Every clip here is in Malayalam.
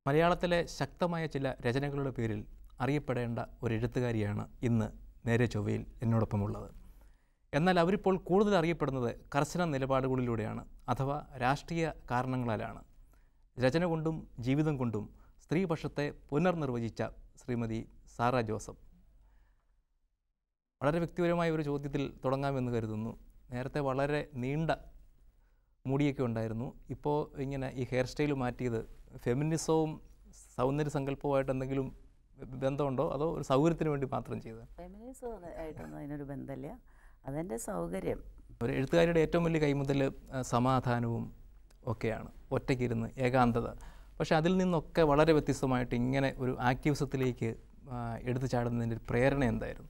മലയാളത്തിലെ ശക്തമായ ചില രചനകളുടെ പേരിൽ അറിയപ്പെടേണ്ട ഒരു എഴുത്തുകാരിയാണ് ഇന്ന് നേരെ ചൊവ്വയിൽ എന്നോടൊപ്പമുള്ളത് എന്നാൽ അവരിപ്പോൾ കൂടുതൽ അറിയപ്പെടുന്നത് കർശന നിലപാടുകളിലൂടെയാണ് അഥവാ രാഷ്ട്രീയ കാരണങ്ങളാലാണ് രചന കൊണ്ടും ജീവിതം കൊണ്ടും സ്ത്രീപക്ഷത്തെ പുനർനിർവചിച്ച ശ്രീമതി സാറ ജോസഫ് വളരെ വ്യക്തിപരമായ ഒരു ചോദ്യത്തിൽ തുടങ്ങാമെന്ന് കരുതുന്നു നേരത്തെ വളരെ നീണ്ട മുടിയൊക്കെ ഉണ്ടായിരുന്നു ഇപ്പോൾ ഇങ്ങനെ ഈ ഹെയർ സ്റ്റൈൽ മാറ്റിയത് ഫെമിനിസവും സൗന്ദര്യ സങ്കല്പവുമായിട്ട് എന്തെങ്കിലും ബന്ധമുണ്ടോ അതോ ഒരു സൗകര്യത്തിന് വേണ്ടി മാത്രം ചെയ്തത് ഫെമിനിസം ആയിട്ടൊന്നും അതിനൊരു ബന്ധമില്ല അതെൻ്റെ സൗകര്യം ഒരു എഴുത്തുകാരിയുടെ ഏറ്റവും വലിയ കൈമുതൽ ആ, സമാധാനവും ഒക്കെയാണ് ഒറ്റയ്ക്കിരുന്ന് ഏകാന്തത പക്ഷേ അതിൽ നിന്നൊക്കെ വളരെ വ്യത്യസ്തമായിട്ട് ഇങ്ങനെ ഒരു ആക്ടിവിസത്തിലേക്ക് ആ, എടുത്തു ചാടുന്നതിൻ്റെ ഒരു പ്രേരണ എന്തായിരുന്നു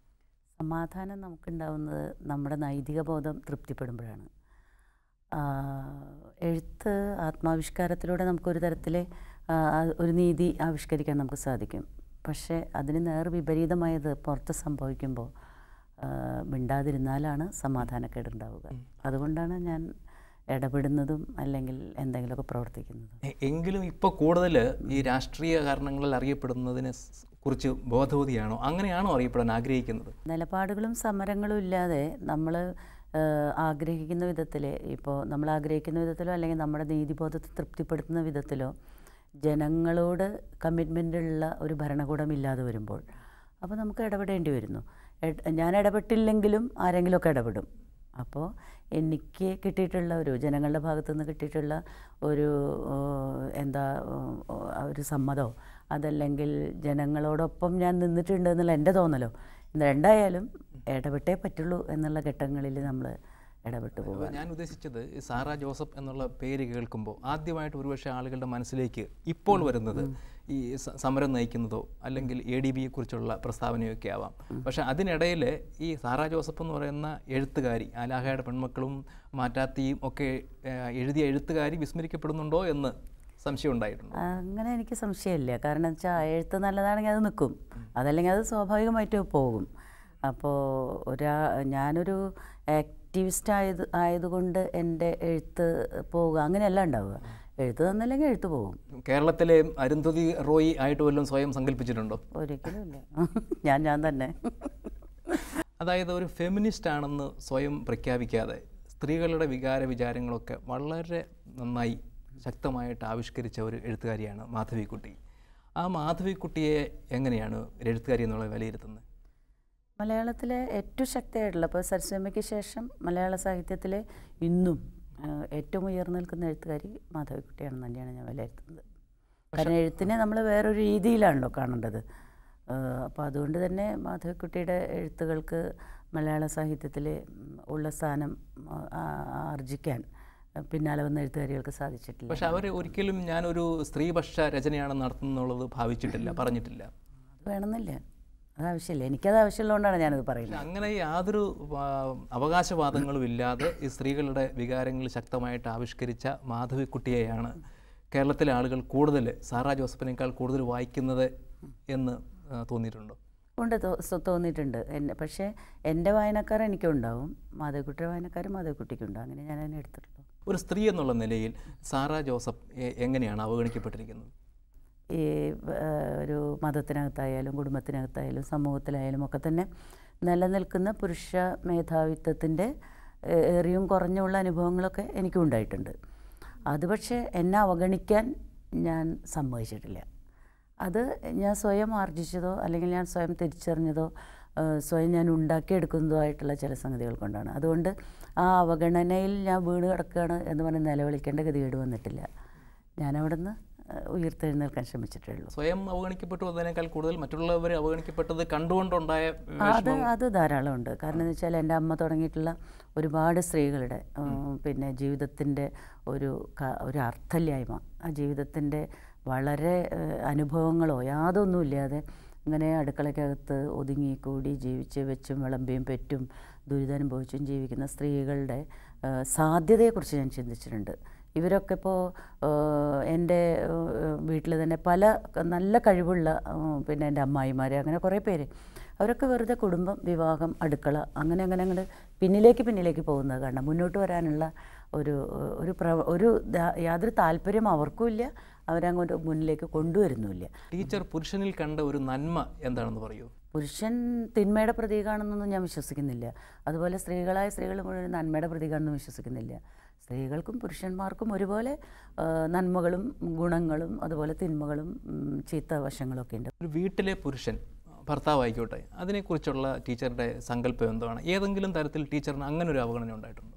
സമാധാനം നമുക്കുണ്ടാവുന്നത് നമ്മുടെ നൈതിക ബോധം തൃപ്തിപ്പെടുമ്പോഴാണ് ആ, എഴുത്ത് ആത്മാവിഷ്കാരത്തിലൂടെ നമുക്കൊരു തരത്തിൽ ഒരു നീതി ആവിഷ്കരിക്കാൻ നമുക്ക് സാധിക്കും പക്ഷേ അതിന് നേർ വിപരീതമായത് പുറത്ത് സംഭവിക്കുമ്പോൾ ആ, മിണ്ടാതിരുന്നാലാണ് സമാധാനക്കേടുണ്ടാവുക അതുകൊണ്ടാണ് ഞാൻ ഇടപെടുന്നതും അല്ലെങ്കിൽ എന്തെങ്കിലുമൊക്കെ പ്രവർത്തിക്കുന്നതും എ- എങ്കിലും ഇപ്പോൾ കൂടുതൽ ഈ രാഷ്ട്രീയ കാരണങ്ങളിൽ അറിയപ്പെടുന്നതിനെ സ് കുറിച്ച് ബോധവതിയാണോ അങ്ങനെയാണോ അറിയപ്പെടാൻ ആഗ്രഹിക്കുന്നത് നിലപാടുകളും സമരങ്ങളും ഇല്ലാതെ നമ്മൾ ആഗ്രഹിക്കുന്ന വിധത്തിൽ ഇപ്പോൾ നമ്മൾ ആഗ്രഹിക്കുന്ന വിധത്തിലോ അല്ലെങ്കിൽ നമ്മുടെ നീതിബോധത്തെ തൃപ്തിപ്പെടുത്തുന്ന വിധത്തിലോ ജനങ്ങളോട് കമ്മിറ്റ്മെൻ്റ് ഉള്ള ഒരു ഭരണകൂടം ഇല്ലാതെ വരുമ്പോൾ അപ്പോൾ നമുക്ക് ഇടപെടേണ്ടി വരുന്നു എട്- ഞാൻ ഇടപെട്ടില്ലെങ്കിലും ആരെങ്കിലുമൊക്കെ ഇടപെടും അപ്പോൾ എനിക്ക് കിട്ടിയിട്ടുള്ള ഒരു ജനങ്ങളുടെ ഭാഗത്തു നിന്ന് കിട്ടിയിട്ടുള്ള ഒരു ഏഹ്, എന്താ ഏഹ്, ഒരു സമ്മതമോ അതല്ലെങ്കിൽ ജനങ്ങളോടൊപ്പം ഞാൻ നിന്നിട്ടുണ്ട് എന്നുള്ള എൻ്റെ തോന്നലോ ഇത് രണ്ടായാലും ഇടപെട്ടേ പറ്റുള്ളൂ എന്നുള്ള ഘട്ടങ്ങളിൽ നമ്മൾ ഇടപെട്ട് പോകുക ഞാൻ ഉദ്ദേശിച്ചത് ഈ സാറ ജോസഫ് എന്നുള്ള പേര് കേൾക്കുമ്പോൾ ആദ്യമായിട്ട് ഒരുപക്ഷെ ആളുകളുടെ മനസ്സിലേക്ക് ഇപ്പോൾ വരുന്നത് ഈ സ- സമരം നയിക്കുന്നതോ അല്ലെങ്കിൽ എ ഡി ബിയെ കുറിച്ചുള്ള പ്രസ്താവനയൊക്കെ ആവാം പക്ഷെ അതിനിടയിൽ ഈ സാറ ജോസഫ് എന്ന് പറയുന്ന എഴുത്തുകാരി ആലാഹയുടെ പെൺമക്കളും മാറ്റാത്തിയും ഒക്കെ ആ, എഴുതിയ എഴുത്തുകാരി വിസ്മരിക്കപ്പെടുന്നുണ്ടോ എന്ന് സംശയം ഉണ്ടായിട്ടുണ്ട് അങ്ങനെ എനിക്ക് സംശയമില്ല കാരണം വെച്ചാൽ എഴുത്ത് നല്ലതാണെങ്കിൽ അത് നിൽക്കും അതല്ലെങ്കിൽ അത് സ്വാഭാവികമായിട്ട് പോകും അപ്പോൾ ഒരാ ഞാനൊരു ആക്ടിവിസ്റ്റ് ആയത് ആയതുകൊണ്ട് എൻ്റെ എഴുത്ത് പോവുക അങ്ങനെയല്ല ഉണ്ടാവുക എഴുത്ത് തന്നില്ലെങ്കിൽ എഴുത്ത് പോകും കേരളത്തിലെ അരുന്ധതി റോയി ആയിട്ട് വല്ലതും സ്വയം സങ്കല്പിച്ചിട്ടുണ്ടോ ഒരിക്കലും ഇല്ല ഞാൻ ഞാൻ തന്നെ അതായത് ഒരു ഫെമിനിസ്റ്റ് ആണെന്ന് സ്വയം പ്രഖ്യാപിക്കാതെ സ്ത്രീകളുടെ വികാര വിചാരങ്ങളൊക്കെ വളരെ നന്നായി ശക്തമായിട്ട് ആവിഷ്കരിച്ച ഒരു എഴുത്തുകാരിയാണ് മാധവിക്കുട്ടി ആ മാധവിക്കുട്ടിയെ എങ്ങനെയാണ് ഒരു എഴുത്തുകാരി എന്നുള്ളത് വിലയിരുത്തുന്നത് മലയാളത്തിലെ ഏറ്റവും ശക്തിയായിട്ടുള്ള ഇപ്പോൾ സരസ്വമ്മയ്ക്ക് ശേഷം മലയാള സാഹിത്യത്തിലെ ഇന്നും ആ, ഏറ്റവും ഉയർന്നു നിൽക്കുന്ന എഴുത്തുകാരി മാധവിക്കുട്ടിയാണെന്ന് തന്നെയാണ് ഞാൻ വിലയിരുത്തുന്നത് കാരണം എഴുത്തിനെ നമ്മൾ വേറൊരു രീതിയിലാണല്ലോ കാണേണ്ടത് അപ്പോൾ അതുകൊണ്ട് തന്നെ മാധവിക്കുട്ടിയുടെ എഴുത്തുകൾക്ക് മലയാള സാഹിത്യത്തിൽ ഉള്ള സ്ഥാനം ആ, ആർജിക്കാൻ പിന്നാലെ വന്ന എഴുത്തുകാരികൾക്ക് സാധിച്ചിട്ടില്ല പക്ഷെ അവർ ഒരിക്കലും ഞാനൊരു സ്ത്രീപക്ഷ രചനയാണ് നടത്തുന്നുള്ളത് ഭാവിച്ചിട്ടില്ല പറഞ്ഞിട്ടില്ല അത് വേണമെന്നില്ല അത് ആവശ്യമില്ല എനിക്കത് ആവശ്യമുള്ളതുകൊണ്ടാണ് ഞാനത് പറയുന്നത് പക്ഷെ അങ്ങനെ യാതൊരു ആ, അവകാശവാദങ്ങളും ഇല്ലാതെ ഈ സ്ത്രീകളുടെ വികാരങ്ങൾ ശക്തമായിട്ട് ആവിഷ്കരിച്ച മാധവിക്കുട്ടിയെയാണ് കേരളത്തിലെ ആളുകൾ കൂടുതൽ സാറാ ജോസഫിനേക്കാൾ കൂടുതൽ വായിക്കുന്നത് എന്ന് ആ, തോന്നിയിട്ടുണ്ടോ ഉണ്ട് തോ- സോ- തോന്നിയിട്ടുണ്ട് എന്നെ പക്ഷേ എൻ്റെ വായനക്കാർ എനിക്കുണ്ടാവും മാധവിക്കുട്ടിയുടെ വായനക്കാർ മാധവിക്കുട്ടിക്കുണ്ടാവും അങ്ങനെ ഞാൻ അതിനെ എടുത്തിട്ടുള്ളൂ ഒരു സ്ത്രീ എന്നുള്ള നിലയിൽ സാറാ ജോസഫ് എ- എങ്ങനെയാണ് അവഗണിക്കപ്പെട്ടിരിക്കുന്നത് ഈ ആ, ഒരു മതത്തിനകത്തായാലും കുടുംബത്തിനകത്തായാലും സമൂഹത്തിലായാലും ഒക്കെ തന്നെ നിലനിൽക്കുന്ന പുരുഷ മേധാവിത്വത്തിൻ്റെ ഏ- ഏറിയും കുറഞ്ഞുള്ള അനുഭവങ്ങളൊക്കെ എനിക്കും ഉണ്ടായിട്ടുണ്ട് അത് പക്ഷേ എന്നെ അവഗണിക്കാൻ ഞാൻ സമ്മതിച്ചിട്ടില്ല അത് ഞാൻ സ്വയം ആർജിച്ചതോ അല്ലെങ്കിൽ ഞാൻ സ്വയം തിരിച്ചറിഞ്ഞതോ ആ, സ്വയം ഞാൻ ഉണ്ടാക്കിയെടുക്കുന്നതോ ആയിട്ടുള്ള ചില സംഗതികൾ കൊണ്ടാണ് അതുകൊണ്ട് ആ അവഗണനയിൽ ഞാൻ വീണ് കിടക്കുകയാണ് എന്ന് പറഞ്ഞ് നിലവിളിക്കേണ്ട ഗതികേട് വന്നിട്ടില്ല ഞാൻ അവിടെ നിന്ന് ഉയർത്തെഴുന്നേൽക്കാൻ ശ്രമിച്ചിട്ടേ ഉള്ളൂ സ്വയം അവഗണിക്കപ്പെട്ടു എന്നതിനേക്കാൾ കൂടുതൽ മറ്റുള്ളവർ അവഗണിക്കപ്പെട്ടത് കണ്ടുകൊണ്ടുണ്ടായ അത് അത് ധാരാളമുണ്ട് കാരണം എന്ന് വെച്ചാൽ എൻ്റെ അമ്മ തുടങ്ങിയിട്ടുള്ള ഒരുപാട് സ്ത്രീകളുടെ ഉം, പിന്നെ ജീവിതത്തിൻ്റെ ഒരു ക- ഒരു അർത്ഥമില്ലായ്മ ആ ജീവിതത്തിൻ്റെ വളരെ ഏഹ്, അനുഭവങ്ങളോ യാതൊന്നും ഇല്ലാതെ ഇങ്ങനെ അടുക്കളയ്ക്കകത്ത് ഒതുങ്ങി കൂടി ജീവിച്ച് വെച്ചും വിളമ്പിയും പെറ്റും ദുരിതമനുഭവിച്ചും ജീവിക്കുന്ന സ്ത്രീകളുടെ ഏഹ്, സാധ്യതയെക്കുറിച്ച് ഞാൻ ചിന്തിച്ചിട്ടുണ്ട് ഇവരൊക്കെ ഇപ്പോൾ എൻ്റെ വീട്ടിൽ തന്നെ പല നല്ല കഴിവുള്ള ഏഹ്, പിന്നെ എൻ്റെ അമ്മായിമാർ അങ്ങനെ കുറേ പേര് അവരൊക്കെ വെറുതെ കുടുംബം വിവാഹം അടുക്കള അങ്ങനെ അങ്ങനെ അങ്ങോട്ട് പിന്നിലേക്ക് പിന്നിലേക്ക് പോകുന്നത് കാരണം മുന്നോട്ട് വരാനുള്ള ഒരു ഒരു പ്ര ഒരു ദാ- യാതൊരു താല്പര്യം അവർക്കും ഇല്ല അവരങ്ങോട്ട് മുന്നിലേക്ക് കൊണ്ടുവരുന്നുമില്ല ടീച്ചർ പുരുഷനിൽ കണ്ട ഒരു നന്മ എന്താണെന്ന് പറയൂ പുരുഷൻ തിന്മയുടെ പ്രതീകമാണെന്നൊന്നും ഞാൻ വിശ്വസിക്കുന്നില്ല അതുപോലെ സ്ത്രീകളായ സ്ത്രീകൾ മുഴുവൻ നന്മയുടെ പ്രതീകമാണെന്ന് വിശ്വസിക്കുന്നില്ല സ്ത്രീകൾക്കും പുരുഷന്മാർക്കും ഒരുപോലെ ആ, നന്മകളും ഗുണങ്ങളും അതുപോലെ തിന്മകളും ഉം, ചീത്ത വശങ്ങളൊക്കെ ഉണ്ട് ഒരു വീട്ടിലെ പുരുഷൻ ഭർത്താവായിക്കോട്ടെ അതിനെക്കുറിച്ചുള്ള ടീച്ചറുടെ സങ്കല്പം എന്താണ് ഏതെങ്കിലും തരത്തിൽ ടീച്ചറിന് അങ്ങനെ ഒരു അവഗണന ഉണ്ടായിട്ടുണ്ടോ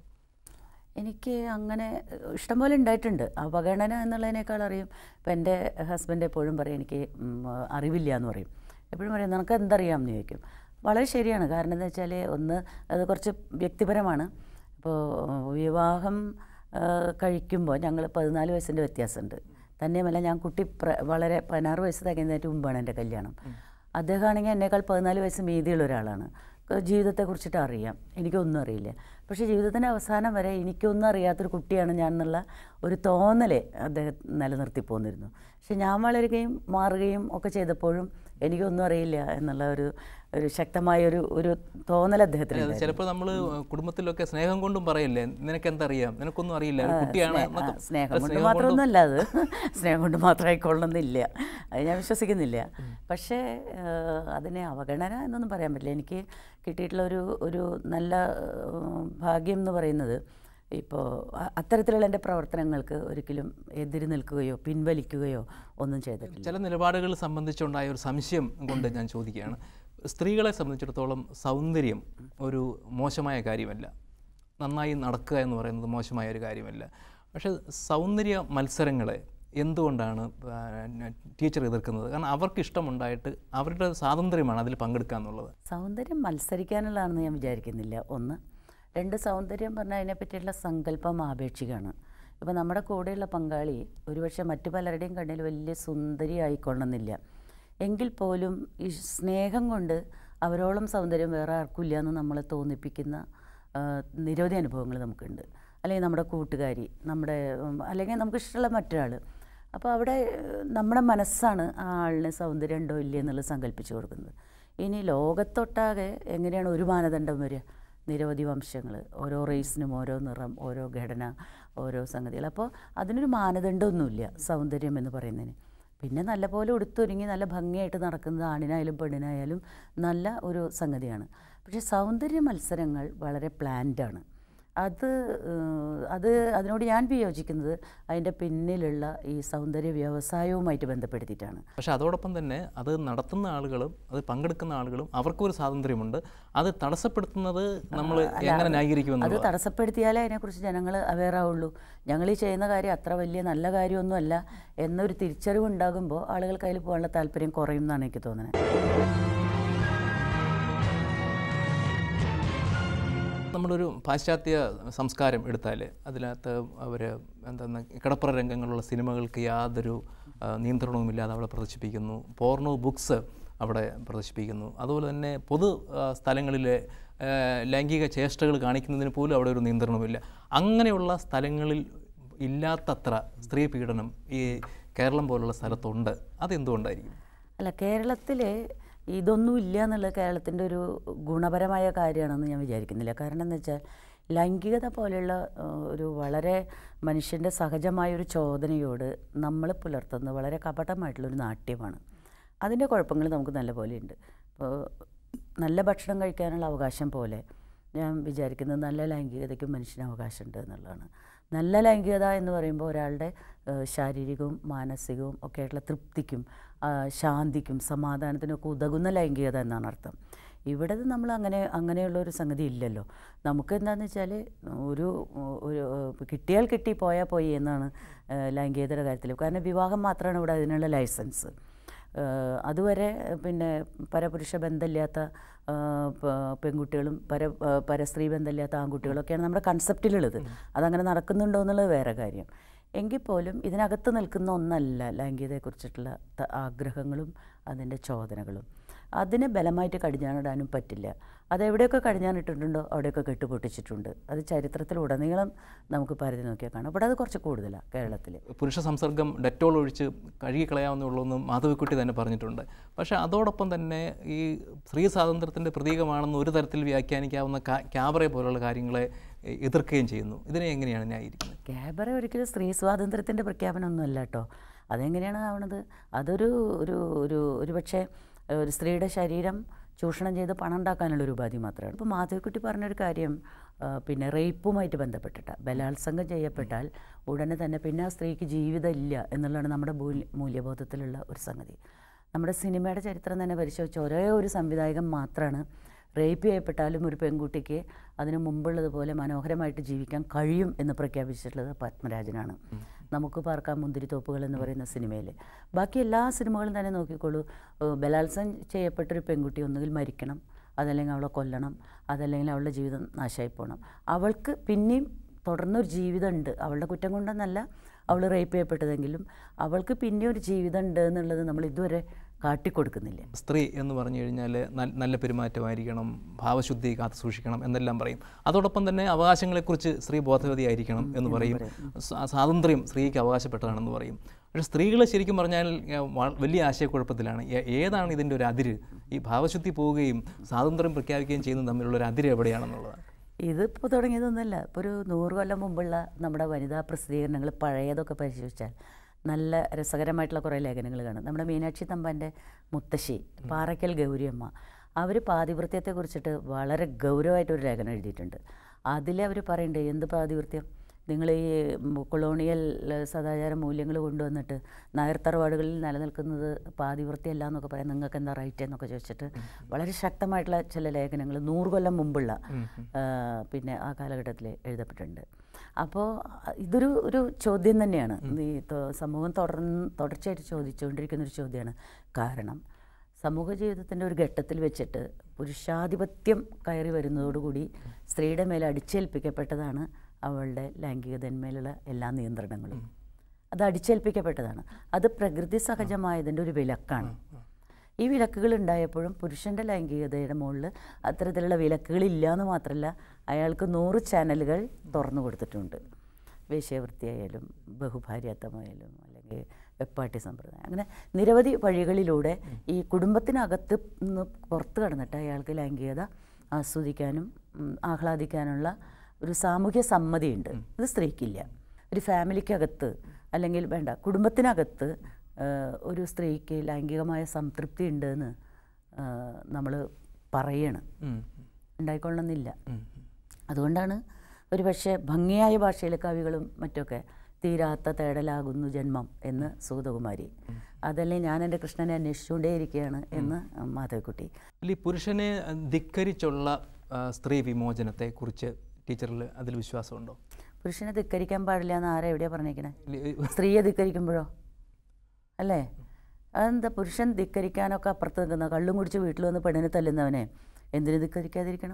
എനിക്ക് അങ്ങനെ ഏഹ്, ഇഷ്ടംപോലെ ഉണ്ടായിട്ടുണ്ട് അവഗണന എന്നുള്ളതിനേക്കാൾ അറിയും ഇപ്പം എൻ്റെ ഹസ്ബൻഡ് എപ്പോഴും പറയും എനിക്ക് ഉം, അറിവില്ല എന്ന് പറയും എപ്പോഴും പറയും നിനക്ക് എന്തറിയാം എന്ന് ചോദിക്കും വളരെ ശരിയാണ് കാരണം എന്താ വെച്ചാൽ ഒന്ന് അത് കുറച്ച് വ്യക്തിപരമാണ് ഇപ്പോൾ വിവാഹം കഴിക്കുമ്പോൾ ഞങ്ങൾ പതിനാല് വയസ്സിൻ്റെ വ്യത്യാസമുണ്ട് തന്നെയുമല്ല ഞാൻ കുട്ടി പ്ര വളരെ പതിനാറ് വയസ്സ് തികയുന്നതിന് മുമ്പാണ് എൻ്റെ കല്യാണം അദ്ദേഹമാണെങ്കിൽ എന്നേക്കാൾ പതിനാല് വയസ്സ് മീതിയുള്ള ഒരാളാണ് ക- ജീവിതത്തെക്കുറിച്ചിട്ട് അറിയാം എനിക്കൊന്നും അറിയില്ല പക്ഷേ ജീവിതത്തിൻ്റെ അവസാനം വരെ എനിക്കൊന്നും അറിയാത്തൊരു കുട്ടിയാണ് ഞാൻ എന്നുള്ള ഒരു തോന്നൽ അദ്ദേഹം നിലനിർത്തി പോന്നിരുന്നു പക്ഷെ ഞാൻ വളരുകയും മാറുകയും ഒക്കെ ചെയ്തപ്പോഴും എനിക്കൊന്നും അറിയില്ല എന്നുള്ള ഒരു ഒരു ശക്തമായ ഒരു ഒരു തോന്നൽ അദ്ദേഹത്തിന് അത് ചിലപ്പോൾ നമ്മൾ കുടുംബത്തിലൊക്കെ സ്നേഹം കൊണ്ടും പറയല്ലേ നിനക്ക് എന്തറിയാം നിനക്കൊന്നും അറിയില്ല ഒരു കുട്ടിയാണ് സ്നേ- എന്നൊക്കെ- ആ, സ്നേഹം അത് കൊണ്ട് സ്നേഹം മാത്രമൊന്നുമല്ല അത് സ്നേഹം കൊണ്ട് മാത്രമായിക്കൊള്ളുന്നില്ല അത് ഞാൻ വിശ്വസിക്കുന്നില്ല പക്ഷേ ആ, അതിനെ അവഗണന എന്നൊന്നും പറയാൻ പറ്റില്ല എനിക്ക് കിട്ടിയിട്ടുള്ള ഒരു ഒരു നല്ല ആ, ഭാഗ്യം എന്ന് പറയുന്നത് ഇപ്പോൾ അ- അത്തരത്തിലുള്ള എൻ്റെ പ്രവർത്തനങ്ങൾക്ക് ഒരിക്കലും എതിര് നിൽക്കുകയോ പിൻവലിക്കുകയോ ഒന്നും ചെയ്തിട്ടില്ല ചില നിലപാടുകൾ സംബന്ധിച്ചുണ്ടായ ഒരു സംശയം കൊണ്ട് ഞാൻ ചോദിക്കുകയാണ് സ്ത്രീകളെ സംബന്ധിച്ചിടത്തോളം സൗന്ദര്യം ഒരു മോശമായ കാര്യമല്ല നന്നായി നടക്കുക എന്ന് പറയുന്നത് മോശമായ ഒരു കാര്യമല്ല പക്ഷേ സൗന്ദര്യ മത്സരങ്ങളെ എന്തുകൊണ്ടാണ് ആ, ടീച്ചർ എതിർക്കുന്നത് കാരണം അവർക്ക് ഇഷ്ടമുണ്ടായിട്ട് അവരുടെ സ്വാതന്ത്ര്യമാണ് അതിൽ പങ്കെടുക്കുക എന്നുള്ളത് സൗന്ദര്യം മത്സരിക്കാനുള്ളതാണെന്ന് ഞാൻ വിചാരിക്കുന്നില്ല ഒന്ന് രണ്ട് സൗന്ദര്യം പറഞ്ഞാൽ അതിനെപ്പറ്റിയുള്ള സങ്കല്പം ആപേക്ഷികമാണ് ഇപ്പോൾ നമ്മുടെ കൂടെയുള്ള പങ്കാളി ഒരുപക്ഷെ മറ്റു പലരുടെയും കണ്ണിൽ വലിയ സുന്ദരി ആയിക്കൊള്ളണമെന്നില്ല എങ്കിൽ പോലും ഈ സ്നേഹം കൊണ്ട് അവരോളം സൗന്ദര്യം വേറെ ആർക്കില്ല എന്ന് നമ്മളെ തോന്നിപ്പിക്കുന്ന ആ, നിരവധി അനുഭവങ്ങൾ നമുക്കുണ്ട് അല്ലെങ്കിൽ നമ്മുടെ കൂട്ടുകാരി നമ്മുടെ ഉം, അല്ലെങ്കിൽ നമുക്ക് ഇഷ്ടമുള്ള മറ്റൊരാൾ അപ്പോൾ അവിടെ ഏഹ്, നമ്മുടെ മനസ്സാണ് ആ ആളിന് സൗന്ദര്യം ഉണ്ടോ ഇല്ലേ എന്നുള്ളത് സങ്കല്പിച്ചു കൊടുക്കുന്നത് ഇനി ലോകത്തൊട്ടാകെ എങ്ങനെയാണ് ഒരു മാനദണ്ഡം വരിക നിരവധി വംശങ്ങൾ ഓരോ റേസിനും ഓരോ നിറം ഓരോ ഘടന ഓരോ സംഗതികൾ അപ്പോൾ അതിനൊരു മാനദണ്ഡമൊന്നുമില്ല സൗന്ദര്യം എന്ന് പറയുന്നതിന് പിന്നെ നല്ലപോലെ ഉടുത്തൊരുങ്ങി നല്ല ഭംഗിയായിട്ട് നടക്കുന്നത് ആണിനായാലും പെണ്ണിനായാലും നല്ല ഒരു സംഗതിയാണ് പക്ഷേ സൗന്ദര്യ മത്സരങ്ങൾ വളരെ പ്ലാൻഡാണ് അത് ഏഹ്, അത് അതിനോട് ഞാൻ വിയോജിക്കുന്നത് അതിൻ്റെ പിന്നിലുള്ള ഈ സൗന്ദര്യ വ്യവസായവുമായിട്ട് ബന്ധപ്പെടുത്തിയിട്ടാണ് പക്ഷേ അതോടൊപ്പം തന്നെ അത് നടത്തുന്ന ആളുകളും അത് പങ്കെടുക്കുന്ന ആളുകളും അവർക്കും ഒരു സ്വാതന്ത്ര്യമുണ്ട് അത് തടസ്സപ്പെടുത്തുന്നത് നമ്മൾ എങ്ങനെ ന്യായീകരിക്കുമെന്ന് അത് തടസ്സപ്പെടുത്തിയാലേ അതിനെക്കുറിച്ച് ജനങ്ങൾ അവെയർ ആവുള്ളൂ ഞങ്ങൾ ഈ ചെയ്യുന്ന കാര്യം അത്ര വലിയ നല്ല കാര്യമൊന്നുമല്ല എന്നൊരു തിരിച്ചറിവ് ഉണ്ടാകുമ്പോൾ ആളുകൾക്ക് അതിൽ പോകാനുള്ള താല്പര്യം കുറയും എന്നാണ് എനിക്ക് തോന്നുന്നത് നമ്മളൊരു പാശ്ചാത്യ സംസ്കാരം എടുത്താൽ അതിനകത്ത് അവർ എന്താണ് കിടപ്പുറ രംഗങ്ങളുള്ള സിനിമകൾക്ക് യാതൊരു ആ, നിയന്ത്രണവുമില്ലാതെ അവിടെ പ്രദർശിപ്പിക്കുന്നു പോർണോ ബുക്സ് അവിടെ പ്രദർശിപ്പിക്കുന്നു അതുപോലെ തന്നെ പൊതു ആ, സ്ഥലങ്ങളിലെ ആ, ലൈംഗിക ചേഷ്ടകൾ കാണിക്കുന്നതിന് പോലും അവിടെ ഒരു നിയന്ത്രണവുമില്ല അങ്ങനെയുള്ള സ്ഥലങ്ങളിൽ ഇല്ലാത്തത്ര സ്ത്രീ പീഡനം ഈ കേരളം പോലുള്ള സ്ഥലത്തുണ്ട് അതെന്തുകൊണ്ടായിരിക്കും അല്ല കേരളത്തിൽ ഇതൊന്നും ഇല്ല എന്നുള്ളത് കേരളത്തിൻ്റെ ഒരു ഗുണപരമായ കാര്യമാണെന്ന് ഞാൻ വിചാരിക്കുന്നില്ല കാരണം എന്ന് വെച്ചാൽ ലൈംഗികത പോലെയുള്ള ആ, ഒരു വളരെ മനുഷ്യൻ്റെ സഹജമായ ഒരു ചോദനയോട് നമ്മൾ പുലർത്തുന്ന വളരെ കപടമായിട്ടുള്ളൊരു നാട്യമാണ് അതിൻ്റെ കുഴപ്പങ്ങൾ നമുക്ക് നല്ല പോലെ ഉണ്ട് ഇപ്പോൾ നല്ല ഭക്ഷണം കഴിക്കാനുള്ള അവകാശം പോലെ ഞാൻ വിചാരിക്കുന്നത് നല്ല ലൈംഗികതയ്ക്കും മനുഷ്യന് അവകാശമുണ്ട് എന്നുള്ളതാണ് നല്ല ലൈംഗികത എന്ന് പറയുമ്പോൾ ഒരാളുടെ ഏഹ്, ശാരീരികവും മാനസികവും ഒക്കെ ആയിട്ടുള്ള തൃപ്തിക്കും ആ, ശാന്തിക്കും സമാധാനത്തിനും ഒക്കെ ഉതകുന്ന ലൈംഗികത എന്നാണ് അർത്ഥം ഇവിടെ നമ്മൾ അങ്ങനെ അങ്ങനെയുള്ള ഒരു സംഗതി ഇല്ലല്ലോ നമുക്ക് എന്താണെന്ന് വെച്ചാൽ ഒരു ഒരു ഏഹ്, കിട്ടിയാൽ കിട്ടി പോയാൽ പോയി എന്നാണ് ഏഹ്, ലൈംഗികതയുടെ കാര്യത്തിൽ കാരണം വിവാഹം മാത്രമാണ് ഇവിടെ അതിനുള്ള ലൈസൻസ് ഏഹ് അതുവരെ പിന്നെ പരപുരുഷ ബന്ധമില്ലാത്ത ഏഹ് പ- പെൺകുട്ടികളും പര ഏഹ് പരസ്ത്രീ ബന്ധമില്ലാത്ത ആൺകുട്ടികളൊക്കെയാണ് നമ്മുടെ കൺസെപ്റ്റിലുള്ളത് അതങ്ങനെ നടക്കുന്നുണ്ടോ എന്നുള്ളത് വേറെ കാര്യം എങ്കിൽ പോലും ഇതിനകത്ത് നിൽക്കുന്ന ഒന്നല്ല ലൈംഗികതയെക്കുറിച്ചിട്ടുള്ള ത- ആഗ്രഹങ്ങളും അതിൻ്റെ ചോദനകളും അതിനെ ബലമായിട്ട് കടിഞ്ഞാണിടാനും പറ്റില്ല അതെവിടെയൊക്കെ കടിഞ്ഞാണിട്ടിട്ടുണ്ടോ അവിടെയൊക്കെ കെട്ടുപൊട്ടിച്ചിട്ടുണ്ട് അത് ചരിത്രത്തിലുടനീളം നമുക്ക് പരിധി നോക്കിയാൽ കാണാം അവിടെ അത് കുറച്ച് കൂടുതലാണ് കേരളത്തിൽ പുരുഷ സംസർഗം ഡെറ്റോൾ ഒഴിച്ച് കഴുകിക്കളയാവുന്നുള്ളൂന്നും മാധവിക്കുട്ടി തന്നെ പറഞ്ഞിട്ടുണ്ട് പക്ഷേ അതോടൊപ്പം തന്നെ ഈ സ്ത്രീ സ്വാതന്ത്ര്യത്തിൻ്റെ പ്രതീകമാണെന്ന് ഒരു തരത്തിൽ വ്യാഖ്യാനിക്കാവുന്ന കാ- ക്യാബറെ പോലുള്ള കാര്യങ്ങളെ എ- എതിർക്കുകയും ചെയ്യുന്നു ഇതിനെ എങ്ങനെയാണ് ന്യായീകരിക്കുന്നത് ക്യാബറ ഒരിക്കലും സ്ത്രീ സ്വാതന്ത്ര്യത്തിൻ്റെ പ്രഖ്യാപനമൊന്നുമല്ല കേട്ടോ അതെങ്ങനെയാണ് ആവണത് അതൊരു ഒരു ഒരു ഒരു പക്ഷേ ഒരു സ്ത്രീയുടെ ശരീരം ചൂഷണം ചെയ്ത് പണം ഉണ്ടാക്കാനുള്ള ഒരു ഉപാധി മാത്രമാണ് ഇപ്പോൾ മാധവിക്കുട്ടി പറഞ്ഞൊരു കാര്യം ആ, പിന്നെ റേപ്പുമായിട്ട് ബന്ധപ്പെട്ടിട്ട് ബലാത്സംഗം ചെയ്യപ്പെട്ടാൽ ഉടനെ തന്നെ പിന്നെ ആ സ്ത്രീക്ക് ജീവിതം ഇല്ല എന്നുള്ളതാണ് നമ്മുടെ മൂല്യ മൂല്യബോധത്തിലുള്ള ഒരു സംഗതി നമ്മുടെ സിനിമയുടെ ചരിത്രം തന്നെ പരിശോധിച്ച ഒരേ ഒരു സംവിധായകൻ മാത്രമാണ് റേപ്പ് ചെയ്യപ്പെട്ടാലും ഒരു പെൺകുട്ടിക്ക് അതിനു മുമ്പുള്ളതുപോലെ മനോഹരമായിട്ട് ജീവിക്കാൻ കഴിയും എന്ന് പ്രഖ്യാപിച്ചിട്ടുള്ളത് പത്മരാജനാണ് നമുക്ക് പാർക്കാം മുന്തിരിത്തോപ്പുകൾ എന്ന് പറയുന്ന സിനിമയിൽ ബാക്കി എല്ലാ സിനിമകളും തന്നെ നോക്കിക്കോളൂ ഏഹ് ബലാത്സംഗം ചെയ്യപ്പെട്ടൊരു പെൺകുട്ടി ഒന്നുകിൽ മരിക്കണം അതല്ലെങ്കിൽ അവളെ കൊല്ലണം അതല്ലെങ്കിൽ അവളുടെ ജീവിതം നാശമായി പോകണം അവൾക്ക് പിന്നെയും തുടർന്നൊരു ജീവിതമുണ്ട് അവളുടെ കുറ്റം കൊണ്ടൊന്നല്ല അവൾ റേപ്പ് ചെയ്യപ്പെട്ടതെങ്കിലും അവൾക്ക് പിന്നെ ഒരു ജീവിതം ഉണ്ട് എന്നുള്ളത് നമ്മൾ ഇതുവരെ കാട്ടിക്കൊടുക്കുന്നില്ല സ്ത്രീ എന്ന് പറഞ്ഞു കഴിഞ്ഞാൽ നൽ- നല്ല പെരുമാറ്റമായിരിക്കണം ഭാവശുദ്ധി കാത്തു സൂക്ഷിക്കണം എന്നെല്ലാം പറയും അതോടൊപ്പം തന്നെ അവകാശങ്ങളെക്കുറിച്ച് സ്ത്രീ ബോധവതിയായിരിക്കണം എന്ന് പറയും സ്വാ- സ്വാതന്ത്ര്യം സ്ത്രീക്ക് അവകാശപ്പെട്ടതാണെന്ന് പറയും പക്ഷേ സ്ത്രീകൾ ശരിക്കും പറഞ്ഞാൽ ഏഹ്, വ- വലിയ ആശയക്കുഴപ്പത്തിലാണ് ഏ- ഏതാണ് ഇതിൻ്റെ ഒരു അതിര് ഈ ഭാവശുദ്ധി പോവുകയും സ്വാതന്ത്ര്യം പ്രഖ്യാപിക്കുകയും ചെയ്യുന്നത് തമ്മിലുള്ള ഒരു അതിര് എവിടെയാണെന്നുള്ളതാണ് ഇതിപ്പോൾ തുടങ്ങിയതൊന്നുമല്ല ഇപ്പോൾ ഒരു നൂറ് കൊല്ലം മുമ്പുള്ള നമ്മുടെ വനിതാ പ്രസിദ്ധീകരണങ്ങൾ പഴയതൊക്കെ പരിശോധിച്ചാൽ നല്ല രസകരമായിട്ടുള്ള കുറേ ലേഖനങ്ങൾ കാണും നമ്മുടെ മീനാക്ഷി തമ്പാൻ്റെ മുത്തശ്ശി പാറയ്ക്കൽ ഗൗരിയമ്മ അവർ പാതിവൃത്യത്തെക്കുറിച്ചിട്ട് വളരെ ഗൗരവമായിട്ടൊരു ലേഖനം എഴുതിയിട്ടുണ്ട് അതിൽ അവർ പറയുന്നുണ്ട് എന്ത് പാതിവൃത്യം നിങ്ങൾ ഈ കൊളോണിയൽ സദാചാര മൂല്യങ്ങൾ കൊണ്ടുവന്നിട്ട് നായർ തറവാടുകളിൽ നിലനിൽക്കുന്നത് പാതിവൃത്തിയല്ല എന്നൊക്കെ പറയാം നിങ്ങൾക്ക് എന്താ റൈറ്റ് എന്നൊക്കെ ചോദിച്ചിട്ട് വളരെ ശക്തമായിട്ടുള്ള ചില ലേഖനങ്ങൾ നൂറ് കൊല്ലം മുമ്പുള്ള ആ, പിന്നെ ആ കാലഘട്ടത്തിൽ എഴുതപ്പെട്ടിട്ടുണ്ട് അപ്പോൾ ഇതൊരു ഒരു ചോദ്യം തന്നെയാണ് ഈ തൊ- സമൂഹം തുടർന്ന് തുടർച്ചയായിട്ട് ചോദിച്ചുകൊണ്ടിരിക്കുന്ന ഒരു ചോദ്യമാണ് കാരണം സമൂഹ ജീവിതത്തിൻ്റെ ഒരു ഘട്ടത്തിൽ വെച്ചിട്ട് പുരുഷാധിപത്യം കയറി വരുന്നതോടുകൂടി സ്ത്രീയുടെ മേലെ അടിച്ചേൽപ്പിക്കപ്പെട്ടതാണ് അവളുടെ ലൈംഗികതന്മേലുള്ള എല്ലാ നിയന്ത്രണങ്ങളും അത് അടിച്ചേൽപ്പിക്കപ്പെട്ടതാണ് അത് പ്രകൃതി സഹജമായതിൻ്റെ ഒരു വിലക്കാണ് ഈ വിലക്കുകൾ ഉണ്ടായപ്പോഴും പുരുഷൻ്റെ ലൈംഗികതയുടെ മുകളിൽ അത്തരത്തിലുള്ള വിലക്കുകളില്ല എന്ന് മാത്രമല്ല അയാൾക്ക് നൂറ് ചാനലുകൾ തുറന്നു കൊടുത്തിട്ടുണ്ട് വേശ്യാവൃത്തിയായാലും ബഹുഭാര്യാത്വമായാലും അല്ലെങ്കിൽ വെപ്പാട്ടി സമ്പ്രദായം അങ്ങനെ നിരവധി വഴികളിലൂടെ ഈ കുടുംബത്തിനകത്ത് നിന്ന് പുറത്ത് കടന്നിട്ട് അയാൾക്ക് ലൈംഗികത ആസ്വദിക്കാനും ഉം, ആഹ്ലാദിക്കാനുള്ള ഒരു സാമൂഹ്യ സമ്മതിയുണ്ട് ഇത് സ്ത്രീക്കില്ല ഒരു ഫാമിലിക്കകത്ത് അല്ലെങ്കിൽ വേണ്ട കുടുംബത്തിനകത്ത് ആ, ഒരു സ്ത്രീക്ക് ലൈംഗികമായ സംതൃപ്തി ഉണ്ടെന്ന് നമ്മൾ പറയണം ഉം. ഉണ്ടായിക്കൊള്ളണമെന്നില്ല ഉം. അതുകൊണ്ടാണ് ഒരു പക്ഷേ ഭംഗിയായ ഭാഷയിലെ കവികളും മറ്റൊക്കെ തീരാത്ത തേടലാകുന്നു ജന്മം എന്ന് സൂതകുമാരി അതല്ലേ ഞാൻ എൻ്റെ കൃഷ്ണനെ അന്വേഷിച്ചുകൊണ്ടേയിരിക്കുകയാണ് എന്ന് മാധവിക്കുട്ടി ഈ പുരുഷനെ ധിക്കരിച്ചുള്ള ആ, സ്ത്രീ വിമോചനത്തെ കുറിച്ച് ടീച്ചറിൽ അതിൽ വിശ്വാസമുണ്ടോ പുരുഷനെ ധിക്കരിക്കാൻ പാടില്ല എന്ന് ആരാ എവിടെയാണ് പറഞ്ഞേക്കണേ ഇല്ല, സ്ത്രീയെ ധിക്കരിക്കുമ്പോഴോ അല്ലേ അതെന്താ പുരുഷൻ ധിക്കരിക്കാനൊക്കെ അപ്പുറത്ത് നിൽക്കുന്ന കള്ളും കുടിച്ച് വീട്ടിൽ വന്ന് പെണ്ണിനെ തല്ലുന്നവനെ എന്തിനു ധിക്കരിക്കാതിരിക്കണം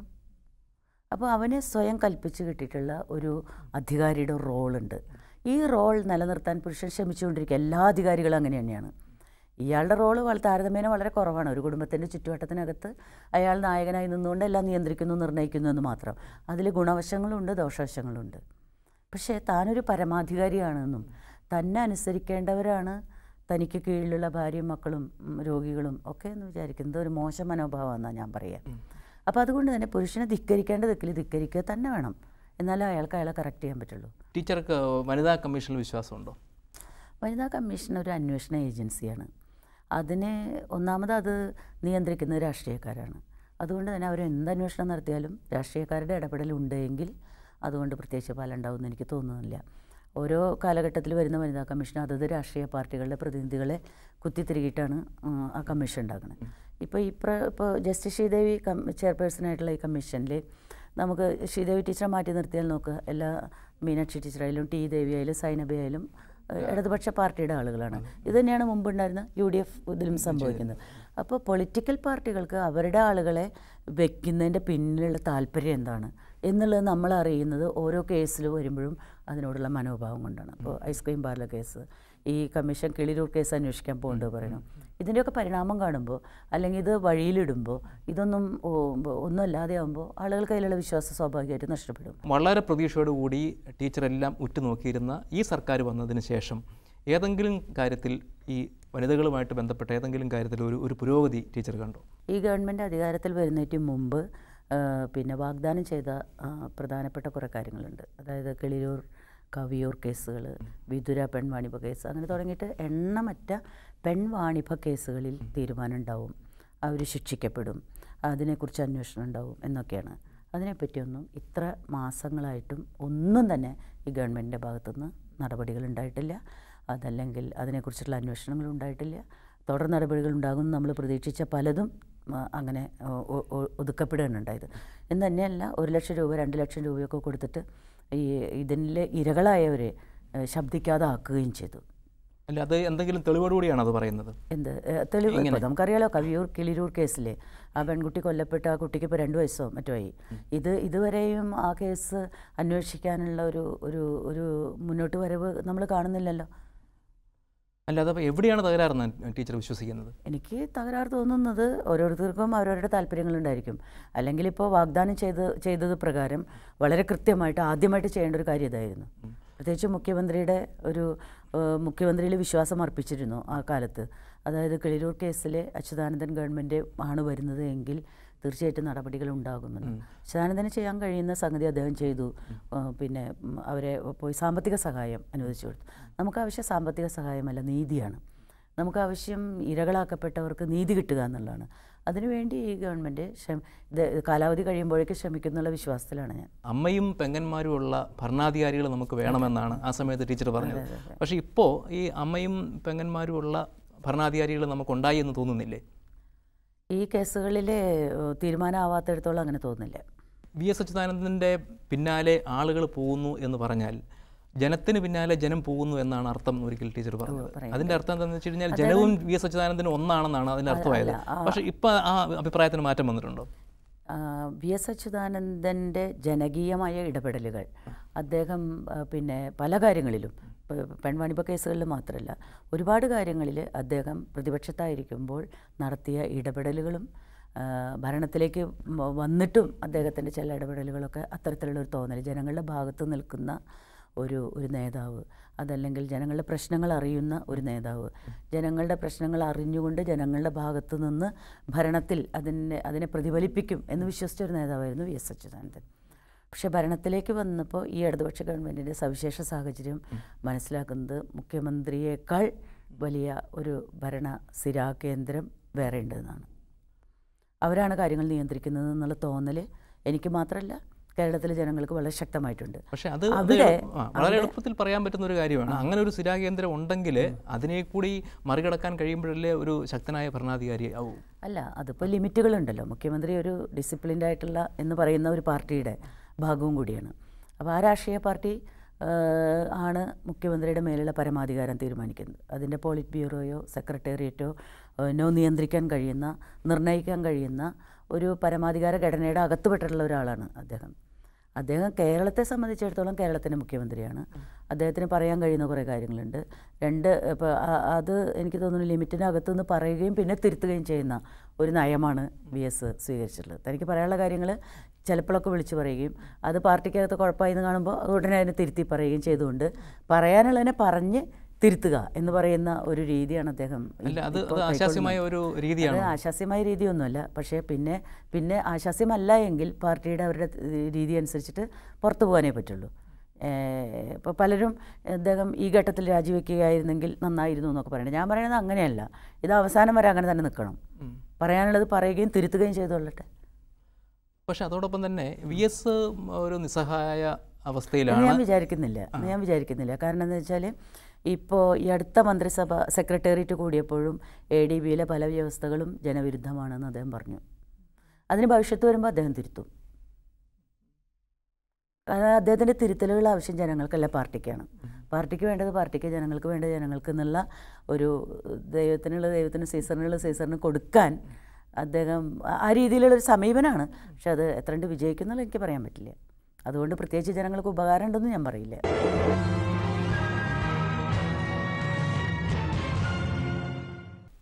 അപ്പോൾ അവനെ സ്വയം കൽപ്പിച്ച് കിട്ടിയിട്ടുള്ള ഒരു അധികാരിയുടെ റോളുണ്ട് ഈ റോൾ നിലനിർത്താൻ പുരുഷൻ ശ്രമിച്ചുകൊണ്ടിരിക്കുക എല്ലാ അധികാരികളും അങ്ങനെ തന്നെയാണ് ഇയാളുടെ റോള് വളരെ താരതമ്യേന വളരെ കുറവാണ് ഒരു കുടുംബത്തിൻ്റെ ചുറ്റുവട്ടത്തിനകത്ത് അയാൾ നായകനായി നിന്നുകൊണ്ട് എല്ലാം നിയന്ത്രിക്കുന്നു നിർണ്ണയിക്കുന്നു എന്ന് മാത്രം അതിൽ ഗുണവശങ്ങളുണ്ട് ദോഷവശങ്ങളുണ്ട് പക്ഷേ താനൊരു പരമാധികാരിയാണെന്നും തന്നെ അനുസരിക്കേണ്ടവരാണ് തനിക്ക് കീഴിലുള്ള ഭാര്യയും മക്കളും ഉം, രോഗികളും ഒക്കെ എന്ന് വിചാരിക്കുന്നത് ഒരു മോശം മനോഭാവമെന്നാണ് ഞാൻ പറയുക അപ്പോൾ അതുകൊണ്ട് തന്നെ പുരുഷനെ ധിക്കരിക്കേണ്ട ദിക്കിൽ ധിക്കരിക്കുക തന്നെ വേണം എന്നാലേ അയാൾക്ക് അയാളെ കറക്റ്റ് ചെയ്യാൻ പറ്റുള്ളൂ ടീച്ചർക്ക് വനിതാ കമ്മീഷനിൽ വിശ്വാസമുണ്ടോ വനിതാ കമ്മീഷൻ ഒരു അന്വേഷണ ഏജൻസിയാണ് അതിനെ ഒന്നാമത് അത് നിയന്ത്രിക്കുന്നത് രാഷ്ട്രീയക്കാരാണ് അതുകൊണ്ട് തന്നെ അവർ എന്ത് അന്വേഷണം നടത്തിയാലും രാഷ്ട്രീയക്കാരുടെ ഇടപെടൽ ഉണ്ടെങ്കിൽ അതുകൊണ്ട് പ്രത്യേകിച്ച് ഫലം ഉണ്ടാവുമെന്ന് എനിക്ക് തോന്നുന്നില്ല ഓരോ കാലഘട്ടത്തിൽ വരുന്ന വനിതാ കമ്മീഷൻ അതത് രാഷ്ട്രീയ പാർട്ടികളുടെ പ്രതിനിധികളെ കുത്തിത്തിരികിയിട്ടാണ് ആ, ആ കമ്മീഷൻ ഉണ്ടാക്കുന്നത് ഇപ്പോൾ ഈ പ്ര ഇപ്പോൾ ജസ്റ്റിസ് ശ്രീദേവി കം ചെയർപേഴ്സണായിട്ടുള്ള ഈ കമ്മീഷനിൽ നമുക്ക് ശ്രീദേവി ടീച്ചറെ മാറ്റി നിർത്തിയാൽ നോക്കുക എല്ലാ മീനാക്ഷി ടീച്ചറായാലും ടി ദേവി ആയാലും സൈനബി ആയാലും ഏഹ്, ഇടതുപക്ഷ പാർട്ടിയുടെ ആളുകളാണ് ഇത് തന്നെയാണ് മുമ്പുണ്ടായിരുന്ന യു ഡി എഫ് ഇതിലും സംഭവിക്കുന്നത് അപ്പോൾ പൊളിറ്റിക്കൽ പാർട്ടികൾക്ക് അവരുടെ ആളുകളെ വെക്കുന്നതിൻ്റെ പിന്നിലുള്ള താല്പര്യം എന്താണ് എന്നുള്ളത് നമ്മൾ അറിയുന്നത് ഓരോ കേസിൽ വരുമ്പോഴും അതിനോടുള്ള മനോഭാവം കൊണ്ടാണ് അപ്പോൾ ഐസ്ക്രീം പാർലർ കേസ് ഈ കമ്മീഷൻ കിളിരൂർ കേസ് അന്വേഷിക്കാൻ പോകേണ്ടത് പറയണം ഇതിൻ്റെയൊക്കെ പരിണാമം കാണുമ്പോൾ അല്ലെങ്കിൽ ഇത് വഴിയിലിടുമ്പോൾ ഇതൊന്നും ഓ, ഒന്നും അല്ലാതെ ആകുമ്പോൾ ആളുകൾക്ക് അതിലുള്ള വിശ്വാസം സ്വാഭാവികമായിട്ട് നഷ്ടപ്പെടും വളരെ പ്രതീക്ഷയോടുകൂടി ടീച്ചറെല്ലാം ഉറ്റുനോക്കിയിരുന്ന ഈ സർക്കാർ വന്നതിന് ശേഷം ഏതെങ്കിലും കാര്യത്തിൽ ഈ വനിതകളുമായിട്ട് ബന്ധപ്പെട്ട ഏതെങ്കിലും കാര്യത്തിൽ ഒരു ഒരു പുരോഗതി ടീച്ചർ കണ്ടോ ഈ ഗവൺമെൻറ് അധികാരത്തിൽ വരുന്നതിന് മുമ്പ് ആ, പിന്നെ വാഗ്ദാനം ചെയ്ത ആ, പ്രധാനപ്പെട്ട കുറേ കാര്യങ്ങളുണ്ട് അതായത് കിളിരൂർ കവിയൂർ കേസുകൾ വിതുര പെൺവാണിഭ കേസ് അങ്ങനെ തുടങ്ങിയിട്ട് എണ്ണമറ്റ പെൺവാണിഭ കേസുകളിൽ തീരുമാനം ഉണ്ടാവും അവർ ശിക്ഷിക്കപ്പെടും അതിനെക്കുറിച്ച് അന്വേഷണം ഉണ്ടാവും എന്നൊക്കെയാണ് അതിനെപ്പറ്റിയൊന്നും ഇത്ര മാസങ്ങളായിട്ടും ഒന്നും തന്നെ ഈ ഗവൺമെൻറ്റിൻ്റെ ഭാഗത്തുനിന്ന് നടപടികൾ ഉണ്ടായിട്ടില്ല അതല്ലെങ്കിൽ അതിനെക്കുറിച്ചുള്ള അന്വേഷണങ്ങൾ ഉണ്ടായിട്ടില്ല തുടർ നടപടികൾ ഉണ്ടാകും നമ്മൾ പ്രതീക്ഷിച്ച പലതും ആ, അങ്ങനെ ഒ- ഒ- ഒ- ഒതുക്കപ്പെടുകയാണ് ഉണ്ടായത് എന്ന് തന്നെയല്ല ഒരു ലക്ഷം രൂപ രണ്ട് ലക്ഷം രൂപയൊക്കെ കൊടുത്തിട്ട് ഈ ഇതിലെ ഇരകളായവരെ ഏ, ശബ്ദിക്കാതെ ആക്കുകയും ചെയ്തു അല്ല അത് എന്തെങ്കിലും തെളിവോടുകൂടിയാണ് അത് പറയുന്നത് എന്ത് ഏ, തെളിവ് ഇപ്പോൾ നമുക്കറിയാലോ കവിയൂർ കിളിരൂർ കേസിലെ ആ പെൺകുട്ടി കൊല്ലപ്പെട്ട ആ കുട്ടിക്ക് ഇപ്പോൾ രണ്ട് വയസ്സോ മറ്റോ ആയി ഇത് ഇതുവരെയും ആ കേസ് അന്വേഷിക്കാനുള്ള ഒരു ഒരു ഒരു മുന്നോട്ട് വരവ് നമ്മൾ കാണുന്നില്ലല്ലോ അല്ല അതപ്പോൾ എവിടെയാണ് തകരാറെന്ന് ടീച്ചർ വിശ്വസിക്കുന്നത് എനിക്ക് തകരാറ് തോന്നുന്നത് ഓരോരുത്തർക്കും അവരവരുടെ താല്പര്യങ്ങളുണ്ടായിരിക്കും അല്ലെങ്കിൽ ഇപ്പോൾ വാഗ്ദാനം ചെയ്ത് ചെയ്തത് പ്രകാരം വളരെ കൃത്യമായിട്ട് ആദ്യമായിട്ട് ചെയ്യേണ്ട ഒരു കാര്യം ഇതായിരുന്നു പ്രത്യേകിച്ച് മുഖ്യമന്ത്രിയുടെ ഒരു ഏഹ്, മുഖ്യമന്ത്രിയിൽ വിശ്വാസം അർപ്പിച്ചിരുന്നു ആ കാലത്ത് അതായത് കിളിരൂർ കേസിലെ അച്യുതാനന്ദൻ ഗവൺമെൻറ് ആണ് വരുന്നത് എങ്കിൽ തീർച്ചയായിട്ടും നടപടികൾ ഉണ്ടാകുമെന്ന് അച്യുതാനന്ദന് ചെയ്യാൻ കഴിയുന്ന സംഗതി അദ്ദേഹം ചെയ്തു ഏഹ്, പിന്നെ ഉം, അവരെ പോയി സാമ്പത്തിക സഹായം അനുവദിച്ചു കൊടുത്തു നമുക്ക് ആവശ്യം സാമ്പത്തിക സഹായമല്ല നീതിയാണ് നമുക്ക് ആവശ്യം ഇരകളാക്കപ്പെട്ടവർക്ക് നീതി കിട്ടുക എന്നുള്ളതാണ് അതിനുവേണ്ടി ഈ ഗവൺമെൻറ് ശ്രമ ഇത് കാലാവധി കഴിയുമ്പോഴേക്ക് ശ്രമിക്കുന്നുള്ള വിശ്വാസത്തിലാണ് ഞാൻ അമ്മയും പെങ്ങന്മാരും ഉള്ള ഭരണാധികാരികൾ നമുക്ക് വേണമെന്നാണ് ആ സമയത്ത് ടീച്ചർ പറഞ്ഞത് പക്ഷേ ഇപ്പോൾ ഈ അമ്മയും പെങ്ങന്മാരും ഉള്ള ഭരണാധികാരികൾ നമുക്കുണ്ടായി എന്ന് തോന്നുന്നില്ലേ ഈ കേസുകളിലെ ഏഹ്, തീരുമാനമാവാത്തിടത്തോളം അങ്ങനെ തോന്നുന്നില്ല വി എസ് അച്യുതാനന്ദൻ്റെ പിന്നാലെ ആളുകൾ പോകുന്നു എന്ന് പറഞ്ഞാൽ ജനത്തിന് പിന്നാലെ ജനം പോകുന്നു എന്നാണ് അർത്ഥം എന്ന് ഒരിക്കൽ ടീച്ചർ പറഞ്ഞത് അതിന്റെ അർത്ഥം എന്താണെന്ന് വെച്ച് കഴിഞ്ഞാൽ ജനവും വി എസ് അച്യുതാനന്ദനും ഒന്നാണെന്നാണ് അതിന്റെ അർത്ഥമായത് പക്ഷേ ഇപ്പൊ ആ അഭിപ്രായത്തിന് മാറ്റം വന്നിട്ടുണ്ടോ ആ, വി എസ് അച്യുതാനന്ദൻ്റെ ജനകീയമായ ഇടപെടലുകൾ അദ്ദേഹം ആ, പിന്നെ പല കാര്യങ്ങളിലും പ- പെൺവാണിഭ കേസുകളിൽ മാത്രമല്ല ഒരുപാട് കാര്യങ്ങളിൽ അദ്ദേഹം പ്രതിപക്ഷത്തായിരിക്കുമ്പോൾ നടത്തിയ ഇടപെടലുകളും ആ, ഭരണത്തിലേക്ക് മ- വന്നിട്ടും അദ്ദേഹത്തിൻ്റെ ചില ഇടപെടലുകളൊക്കെ അത്തരത്തിലുള്ള ഒരു തോന്നൽ ജനങ്ങളുടെ ഭാഗത്ത് നിൽക്കുന്ന ഒരു ഒരു നേതാവ് അതല്ലെങ്കിൽ ജനങ്ങളുടെ പ്രശ്നങ്ങൾ അറിയുന്ന ഒരു നേതാവ് ജനങ്ങളുടെ പ്രശ്നങ്ങൾ അറിഞ്ഞുകൊണ്ട് ജനങ്ങളുടെ ഭാഗത്ത് നിന്ന് ഭരണത്തിൽ അതിനെ അതിനെ പ്രതിഫലിപ്പിക്കും എന്ന് വിശ്വസിച്ച ഒരു നേതാവായിരുന്നു വി എസ് അച്യുതാനന്ദൻ പക്ഷേ ഭരണത്തിലേക്ക് വന്നപ്പോൾ ഈ ഇടതുപക്ഷ ഗവൺമെൻറ്റിൻ്റെ സവിശേഷ സാഹചര്യം മനസ്സിലാക്കുന്നത് മുഖ്യമന്ത്രിയേക്കാൾ വലിയ ഒരു ഭരണ സ്ഥിരാകേന്ദ്രം വേറെ ഉണ്ടെന്നാണ് അവരാണ് കാര്യങ്ങൾ നിയന്ത്രിക്കുന്നത് എന്നുള്ള തോന്നൽ എനിക്ക് മാത്രമല്ല കേരളത്തിലെ ജനങ്ങൾക്ക് വളരെ ശക്തമായിട്ടുണ്ട് പക്ഷെ അത് അത് അവിടെ ആ, വളരെ എളുപ്പത്തിൽ പറയാൻ പറ്റുന്ന ഒരു കാര്യമാണ് അങ്ങനെ ഒരു സ്ഥിരാകേന്ദ്രം ഉണ്ടെങ്കിൽ അതിനെ കൂടി മറികടക്കാൻ കഴിയുമ്പോഴല്ലേ ഒരു ശക്തനായ ഭരണാധികാരി ആവൂ അല്ല അതിപ്പോൾ ലിമിറ്റുകളുണ്ടല്ലോ മുഖ്യമന്ത്രി ഒരു ഡിസിപ്ലിൻഡ് ആയിട്ടുള്ള എന്ന് പറയുന്ന ഒരു പാർട്ടിയുടെ ഭാഗവും കൂടിയാണ് അപ്പോൾ ആ രാഷ്ട്രീയ പാർട്ടി ആ, ആണ് മുഖ്യമന്ത്രിയുടെ മേലുള്ള പരമാധികാരം തീരുമാനിക്കുന്നത് അതിൻ്റെ പോളിറ്റ് ബ്യൂറോയോ സെക്രട്ടേറിയറ്റോ ആ, നോ നിയന്ത്രിക്കാൻ കഴിയുന്ന നിർണ്ണയിക്കാൻ കഴിയുന്ന ഒരു പരമാധികാര ഘടനയുടെ അകത്തുപെട്ടിട്ടുള്ള ഒരാളാണ് അദ്ദേഹം അദ്ദേഹം കേരളത്തെ സംബന്ധിച്ചിടത്തോളം കേരളത്തിൻ്റെ മുഖ്യമന്ത്രിയാണ് അദ്ദേഹത്തിന് പറയാൻ കഴിയുന്ന കുറേ കാര്യങ്ങളുണ്ട് രണ്ട് ഇപ്പോൾ അത് എനിക്ക് തോന്നുന്നു ലിമിറ്റിനകത്തു നിന്ന് പറയുകയും പിന്നെ തിരുത്തുകയും ചെയ്യുന്ന ഒരു നയമാണ് വി എസ് സ്വീകരിച്ചിട്ടുള്ളത് തനിക്ക് പറയാനുള്ള കാര്യങ്ങൾ ചിലപ്പോഴൊക്കെ വിളിച്ചു പറയുകയും അത് പാർട്ടിക്കകത്ത് കുഴപ്പമായി എന്ന് കാണുമ്പോൾ ഉടനെ അതിനെ തിരുത്തി പറയുകയും ചെയ്തുകൊണ്ട് പറയാനുള്ളതിനെ പറഞ്ഞ് തിരുത്തുക എന്ന് പറയുന്ന ഒരു രീതിയാണ് അദ്ദേഹം ഈ- അല്ല അത് ഇപ്പോൾ അത് ആശാസ്യമായ ഒരു രീതിയാണ് അത് ആശാസ്യമായ രീതിയൊന്നുമല്ല പക്ഷേ പിന്നെ പിന്നെ ആശാസ്യമല്ല എങ്കിൽ പാർട്ടിയുടെ അവരുടെ ഏഹ്, രീതി അനുസരിച്ചിട്ട് പുറത്തു പോകാനേ പറ്റുള്ളൂ ഇപ്പോൾ പലരും അദ്ദേഹം ഈ ഘട്ടത്തിൽ രാജിവെക്കുകയായിരുന്നെങ്കിൽ നന്നായിരുന്നു എന്നൊക്കെ പറയുന്നത് ഞാൻ പറയുന്നത് അങ്ങനെയല്ല ഇത് അവസാനം വരെ അങ്ങനെ തന്നെ നിൽക്കണം പറയാനുള്ളത് പറയുകയും തിരുത്തുകയും ചെയ്തോളട്ടെ പക്ഷെ അതോടൊപ്പം തന്നെ വി എസ് ഒരു നിസ്സഹായ എന്ന് അവസ്ഥയിലാണ് ഞാൻ വിചാരിക്കുന്നില്ല എന്ന് ഞാൻ വിചാരിക്കുന്നില്ല കാരണം എന്താ വെച്ചാൽ ഇപ്പോൾ ഈ അടുത്ത മന്ത്രിസഭ സെക്രട്ടേറിയറ്റ് കൂടിയപ്പോഴും എ ഡി ബിയിലെ പല വ്യവസ്ഥകളും ജനവിരുദ്ധമാണെന്ന് അദ്ദേഹം പറഞ്ഞു അതിന് ഭവിഷ്യത്ത് വരുമ്പോൾ അദ്ദേഹം തിരുത്തും കാരണം അദ്ദേഹത്തിൻ്റെ തിരുത്തലുകൾ ആവശ്യം ജനങ്ങൾക്കല്ല പാർട്ടിക്കാണ് പാർട്ടിക്ക് വേണ്ടത് പാർട്ടിക്ക് ജനങ്ങൾക്ക് വേണ്ടത് ജനങ്ങൾക്ക് എന്നുള്ള ഒരു ദൈവത്തിനുള്ള ദൈവത്തിന് സീസറിനുള്ള സീസറിന് കൊടുക്കാൻ അദ്ദേഹം ആ- ആ രീതിയിലുള്ള ഒരു സമീപനമാണ് പക്ഷെ അത് എത്ര കണ്ട് വിജയിക്കുന്നുള്ള എനിക്ക് പറയാൻ പറ്റില്ല അതുകൊണ്ട് പ്രത്യേകിച്ച് ജനങ്ങൾക്ക് ഉപകാരം ഉണ്ടെന്ന് ഞാൻ പറയില്ല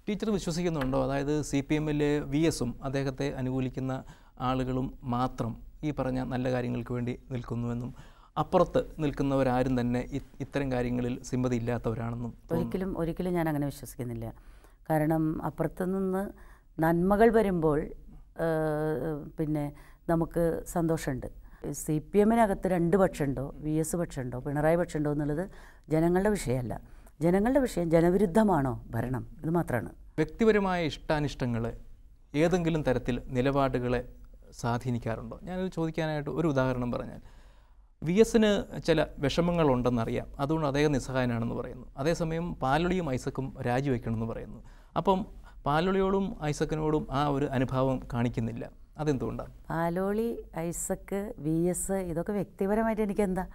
ടീച്ചർ വിശ്വസിക്കുന്നുണ്ടോ അതായത് സി പി എമ്മിലെ വി എസും അദ്ദേഹത്തെ അനുകൂലിക്കുന്ന ആളുകളും മാത്രം ഈ പറഞ്ഞ നല്ല കാര്യങ്ങൾക്ക് വേണ്ടി നിൽക്കുന്നുവെന്നും അപ്പുറത്ത് നിൽക്കുന്നവരാരും തന്നെ ഇ- ഇത്തരം കാര്യങ്ങളിൽ സിമ്പതി ഇല്ലാത്തവരാണെന്നും ഒരിക്കലും ഒരിക്കലും ഞാൻ അങ്ങനെ വിശ്വസിക്കുന്നില്ല കാരണം അപ്പുറത്ത് നിന്ന് നന്മകൾ വരുമ്പോൾ ആ, പിന്നെ നമുക്ക് സന്തോഷമുണ്ട് സി പി എമ്മിനകത്ത് രണ്ട് പക്ഷമുണ്ടോ വി എസ് പക്ഷമുണ്ടോ പിണറായി പക്ഷമുണ്ടോ എന്നുള്ളത് ജനങ്ങളുടെ വിഷയമല്ല ജനങ്ങളുടെ വിഷയം ജനവിരുദ്ധമാണോ ഭരണം ഇത് മാത്രമാണ് വ്യക്തിപരമായ ഇഷ്ടാനിഷ്ടങ്ങളെ ഏതെങ്കിലും തരത്തിൽ നിലപാടുകളെ സ്വാധീനിക്കാറുണ്ടോ ഞാനത് ചോദിക്കാനായിട്ട് ഒരു ഉദാഹരണം പറഞ്ഞാൽ വി എസിന് ചില വിഷമങ്ങളുണ്ടെന്നറിയാം അതുകൊണ്ട് അദ്ദേഹം നിസ്സഹായനാണെന്ന് പറയുന്നു അതേസമയം പാലൊളിയും ഐസക്കും രാജിവെക്കണമെന്ന് പറയുന്നു അപ്പം പാലൊളിയോടും ഐസക്കിനോടും ആ ഒരു അനുഭാവം കാണിക്കുന്നില്ല അതെന്തുകൊണ്ടാണ് പാലോളി ഐസക്ക് വി എസ് ഇതൊക്കെ വ്യക്തിപരമായിട്ട് എനിക്കെന്താ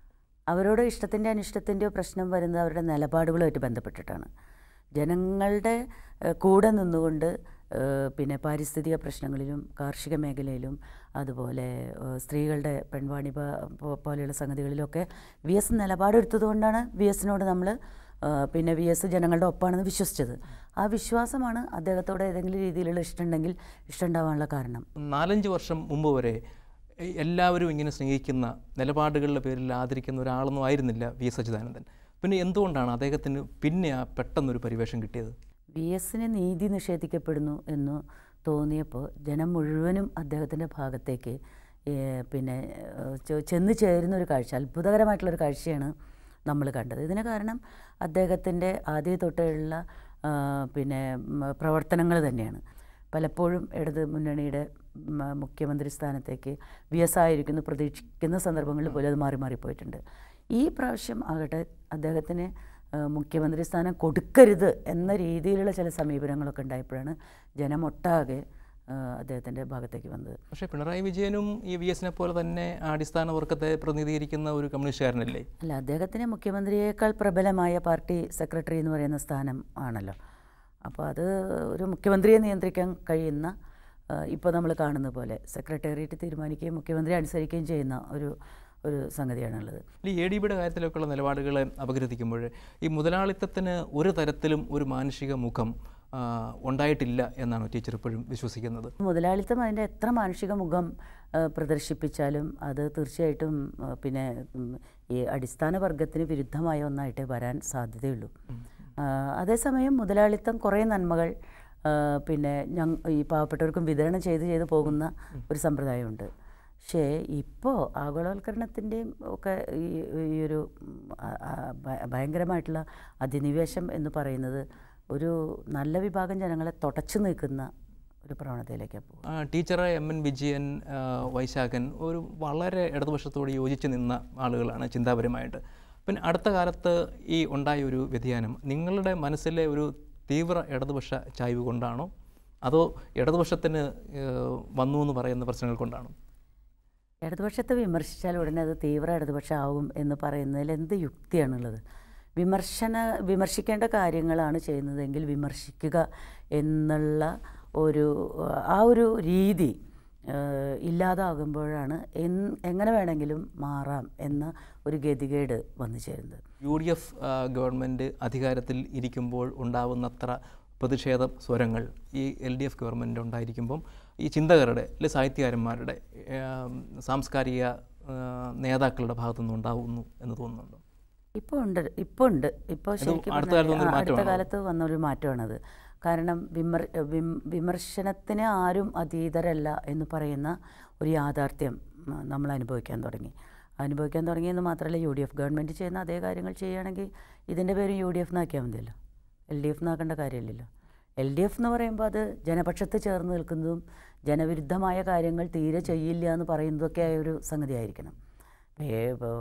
അവരോട് ഇഷ്ടത്തിൻ്റെ അനിഷ്ടത്തിൻ്റെയോ പ്രശ്നം വരുന്നത് അവരുടെ നിലപാടുകളുമായിട്ട് ബന്ധപ്പെട്ടിട്ടാണ് ജനങ്ങളുടെ ഏഹ്, കൂടെ നിന്നുകൊണ്ട് ഏഹ്, പിന്നെ പാരിസ്ഥിതിക പ്രശ്നങ്ങളിലും കാർഷിക മേഖലയിലും അതുപോലെ ഏഹ്, സ്ത്രീകളുടെ പെൺവാണിഭ പോ- പോലെയുള്ള സംഗതികളിലൊക്കെ വി എസ് നിലപാടെടുത്തത് കൊണ്ടാണ് വി എസിനോട് നമ്മൾ പിന്നെ വി എസ് ജനങ്ങളുടെ ഒപ്പമാണെന്ന് വിശ്വസിച്ചത് ആ വിശ്വാസമാണ് അദ്ദേഹത്തോട് ഏതെങ്കിലും രീതിയിലുള്ള ഇഷ്ടമുണ്ടെങ്കിൽ ഇഷ്ടമുണ്ടാവാനുള്ള കാരണം നാലഞ്ച് വർഷം മുമ്പ് വരെ എ- എല്ലാവരും ഇങ്ങനെ സ്നേഹിക്കുന്ന നിലപാടുകളുടെ പേരിൽ ആദരിക്കുന്ന ഒരാളൊന്നും ആയിരുന്നില്ല വി എസ് അച്യുതാനന്ദൻ പിന്നെ എന്തുകൊണ്ടാണ് അദ്ദേഹത്തിന് പിന്നെ ആ പെട്ടെന്നൊരു പരിവേഷം കിട്ടിയത് വി എസിന് നീതി നിഷേധിക്കപ്പെടുന്നു എന്ന് തോന്നിയപ്പോൾ ജനം മുഴുവനും അദ്ദേഹത്തിൻ്റെ ഭാഗത്തേക്ക് ഏഹ്, പിന്നെ ഏഹ്, ചെ- ചെന്ന് ചേരുന്ന ഒരു കാഴ്ച അത്ഭുതകരമായിട്ടുള്ളൊരു കാഴ്ചയാണ് നമ്മൾ കണ്ടത് ഇതിന് കാരണം അദ്ദേഹത്തിൻ്റെ ആദ്യ തൊട്ടുള്ള ആ, പിന്നെ പ്രവർത്തനങ്ങൾ തന്നെയാണ് പലപ്പോഴും ഇടത് മുന്നണിയുടെ മ, മുഖ്യമന്ത്രി സ്ഥാനത്തേക്ക് വി എസ് ആയിരിക്കുന്നു പ്രതീക്ഷിക്കുന്ന സന്ദർഭങ്ങളിൽ പോലും അത് മാറി മാറിപ്പോയിട്ടുണ്ട് ഈ പ്രാവശ്യം ആകട്ടെ അദ്ദേഹത്തിന് ആ, മുഖ്യമന്ത്രി സ്ഥാനം കൊടുക്കരുത് എന്ന രീതിയിലുള്ള ചില സമീപനങ്ങളൊക്കെ ഉണ്ടായപ്പോഴാണ് ജനമൊട്ടാകെ ആ, അദ്ദേഹത്തിൻ്റെ ഭാഗത്തേക്ക് വന്നത് പക്ഷേ പിണറായി വിജയനും ഈ വി എസിനെ പോലെ തന്നെ അടിസ്ഥാന വർഗത്തെ പ്രതിനിധീകരിക്കുന്ന ഒരു കമ്മ്യൂണിസ്റ്റുകാരനല്ലേ അല്ല അദ്ദേഹത്തിന് മുഖ്യമന്ത്രിയേക്കാൾ പ്രബലമായ പാർട്ടി സെക്രട്ടറി എന്ന് പറയുന്ന സ്ഥാനം ആണല്ലോ അപ്പോൾ അത് ഒരു മുഖ്യമന്ത്രിയെ നിയന്ത്രിക്കാൻ കഴിയുന്ന ഇപ്പോൾ നമ്മൾ കാണുന്ന പോലെ സെക്രട്ടേറിയറ്റ് തീരുമാനിക്കുകയും മുഖ്യമന്ത്രി അനുസരിക്കുകയും ചെയ്യുന്ന ഒരു ഒരു സംഗതിയാണുള്ളത് ഈ എ ഡി ബിയുടെ കാര്യത്തിലൊക്കെയുള്ള നിലപാടുകളെ അപഗ്രഥിക്കുമ്പോൾ ഈ മുതലാളിത്തത്തിന് ഒരു തരത്തിലും ഒരു മാനുഷിക മുഖം ആ, ഉണ്ടായിട്ടില്ല എന്നാണ് ടീച്ചർ ഇപ്പോഴും വിശ്വസിക്കുന്നത് മുതലാളിത്തം അതിൻ്റെ എത്ര മാനുഷിക മുഖം ആ, പ്രദർശിപ്പിച്ചാലും അത് തീർച്ചയായിട്ടും ആ, പിന്നെ ഉം, ഈ അടിസ്ഥാന വർഗത്തിന് വിരുദ്ധമായ ഒന്നായിട്ടേ വരാൻ സാധ്യതയുള്ളൂ ആ, അതേസമയം മുതലാളിത്തം കുറേ നന്മകൾ ആ, പിന്നെ ഞങ് ഈ പാവപ്പെട്ടവർക്കും വിതരണം ചെയ്ത് ചെയ്ത് പോകുന്ന ഒരു സമ്പ്രദായമുണ്ട് പക്ഷേ ഇപ്പോൾ ആഗോളവൽക്കരണത്തിൻ്റെയും ഒക്കെ ഈ ഈ ഒരു ഉം, ആ, ആ, ഭ- ഭയങ്കരമായിട്ടുള്ള അധിനിവേശം എന്ന് പറയുന്നത് ഒരു നല്ല വിഭാഗം ജനങ്ങളെ തുടച്ചു നിൽക്കുന്ന ഒരു പ്രവണതയിലേക്കാണ് പോകുന്നത് ആ, ടീച്ചറെ എം എൻ വിജയൻ ആ, വൈശാഖൻ ഒരു വളരെ ഇടതുപക്ഷത്തോട് യോജിച്ച് നിന്ന ആളുകളാണ് ചിന്താപരമായിട്ട് പിന്നെ അടുത്ത കാലത്ത് ഈ ഉണ്ടായ ഒരു വ്യതിയാനം നിങ്ങളുടെ മനസ്സിലെ ഒരു തീവ്ര ഇടതുപക്ഷ ചായ്വ് കൊണ്ടാണോ അതോ ഇടതുപക്ഷത്തിന് ഏഹ്, വന്നു എന്ന് പറയുന്ന പ്രശ്നങ്ങൾ കൊണ്ടാണോ ഇടതുപക്ഷത്തെ വിമർശിച്ചാൽ ഉടനെ അത് തീവ്ര ഇടതുപക്ഷമാവും എന്ന് പറയുന്നതിൽ എന്ത് യുക്തിയാണുള്ളത് വിമർശന വിമർശിക്കേണ്ട കാര്യങ്ങളാണ് ചെയ്യുന്നതെങ്കിൽ വിമർശിക്കുക എന്നുള്ള ഒരു ആ ഒരു രീതി ഏഹ്, ഇല്ലാതാകുമ്പോഴാണ് എൻ- എങ്ങനെ വേണമെങ്കിലും മാറാം എന്ന ഒരു ഗതികേട് വന്നു ചേരുന്നത് യു ഡി എഫ് ഗവൺമെൻറ് അധികാരത്തിൽ ഇരിക്കുമ്പോൾ ഉണ്ടാവുന്നത്ര പ്രതിഷേധ സ്വരങ്ങൾ ഈ എൽ ഡി എഫ് ഗവൺമെൻറ് ഉണ്ടായിരിക്കുമ്പം ഈ ചിന്തകരുടെ അല്ലെ സാഹിത്യകാരന്മാരുടെ ഏം, സാംസ്കാരിക ആ, നേതാക്കളുടെ ഭാഗത്തുനിന്ന് ഉണ്ടാവുന്നു എന്ന് തോന്നുന്നുണ്ടോ ഇപ്പോൾ ഉണ്ട് ഇപ്പോൾ ഉണ്ട് ഇപ്പോൾ ഇത് ശരിക്കും അടുത്ത പറഞ്ഞാൽ കാലത്ത് വന്നൊരു ആ, അടുത്ത മാറ്റമാണോ? കാലത്ത് വന്നൊരു മാറ്റമാണത് കാരണം വിമർ വിം- വിമർശനത്തിന് ആരും അതീതരല്ല എന്ന് പറയുന്ന ഒരു യാഥാർത്ഥ്യം ഉം, നമ്മൾ അനുഭവിക്കാൻ തുടങ്ങി അനുഭവിക്കാൻ തുടങ്ങിയെന്ന് മാത്രമല്ല യു ഡി എഫ് ഗവൺമെൻറ് ചെയ്യുന്ന അതേ കാര്യങ്ങൾ ചെയ്യുകയാണെങ്കിൽ ഇതിൻ്റെ പേര് യു ഡി എഫ് എന്നാക്കിയാൽ മതിയല്ലോ എൽ ഡി എഫ് എന്നാക്കേണ്ട കാര്യമില്ലല്ലോ എൽ ഡി എഫ് എന്ന് പറയുമ്പോൾ അത് ജനപക്ഷത്ത് ചേർന്ന് നിൽക്കുന്നതും ജനവിരുദ്ധമായ കാര്യങ്ങൾ തീരെ ചെയ്യില്ല എന്ന് പറയുന്നതൊക്കെ ആയ ഒരു സംഗതിയായിരിക്കണം ഇപ്പോൾ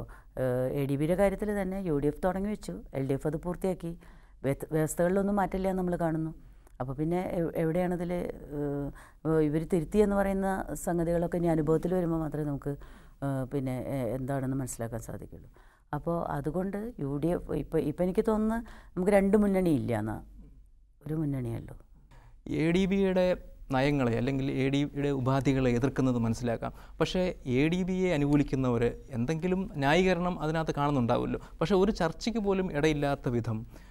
എ ഡി ബിയുടെ കാര്യത്തിൽ തന്നെ യു ഡി എഫ് തുടങ്ങി വെച്ചു എൽ ഡി എഫ് അത് പൂർത്തിയാക്കി വ്യവസ്ഥ- വ്യവസ്ഥകളിലൊന്നും മാറ്റില്ല എന്ന് നമ്മൾ കാണുന്നു അപ്പോൾ പിന്നെ എവ്- എവിടെയാണതിൽ ഇവർ തിരുത്തി എന്ന് പറയുന്ന സംഗതികളൊക്കെ ഇനി അനുഭവത്തിൽ വരുമ്പോൾ മാത്രമേ നമുക്ക് ഏഹ്, പിന്നെ എ- എന്താണെന്ന് മനസ്സിലാക്കാൻ സാധിക്കുള്ളൂ അപ്പോൾ അതുകൊണ്ട് യു ഡി എഫ് ഇപ്പോൾ ഇപ്പം എനിക്ക് തോന്നുന്നു നമുക്ക് രണ്ട് മുന്നണി ഇല്ല എന്നാ ഒരു മുന്നണിയല്ലോ എ ഡി ബിയുടെ നയങ്ങളെ അല്ലെങ്കിൽ എ ഡി ബിയുടെ ഉപാധികളെ എതിർക്കുന്നത് മനസ്സിലാക്കാം പക്ഷേ എ ഡി ബിയെ അനുകൂലിക്കുന്നവർ എന്തെങ്കിലും ന്യായീകരണം അതിനകത്ത് കാണുന്നുണ്ടാവുമല്ലോ പക്ഷേ ഒരു ചർച്ചയ്ക്ക് പോലും ഇടയില്ലാത്ത വിധം